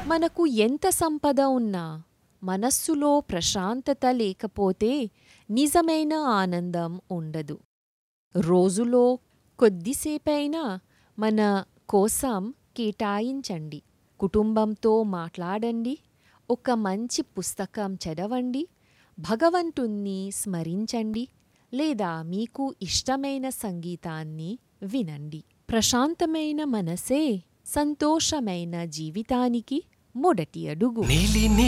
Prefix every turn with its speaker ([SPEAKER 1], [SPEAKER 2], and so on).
[SPEAKER 1] మనకు ఎంత సంపద ఉన్నా మనస్సులో ప్రశాంతత లేకపోతే నిజమైన ఆనందం ఉండదు రోజులో కొద్దిసేపైనా మన కోసం కేటాయించండి కుటుంబంతో మాట్లాడండి ఒక మంచి పుస్తకం చదవండి భగవంతుణ్ణి స్మరించండి లేదా మీకు ఇష్టమైన సంగీతాన్ని వినండి ప్రశాంతమైన మనసే సంతోషమైన జీవితానికి మొదటి అడుగు
[SPEAKER 2] నీలి